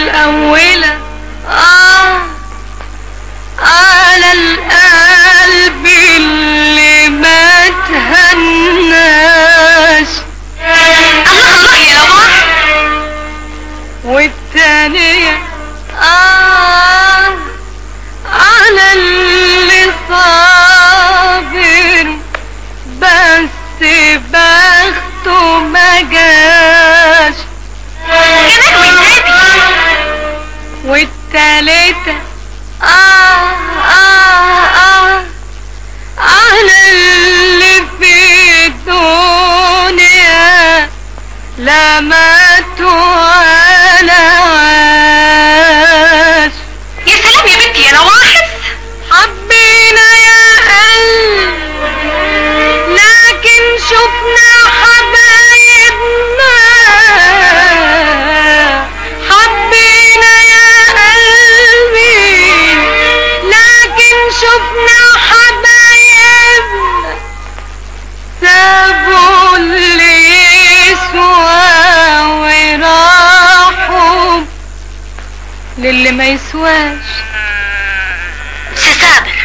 الأولى آه على القلب اللي ما تهناش الله الله يا لمار والتانية آه على اللي صابر بس بخته ما جاش كمان والنبي والتالتة آه آه آه على اللي في الدنيا لا مات ولا عاش يا سلام يا بنتي يا نواحس حبينا يا قلب لكن شفنا حبايبنا حبينا يا قلبي لكن شفنا حبايبنا سابوا اللي يسوى وراحوا للي ما يسواش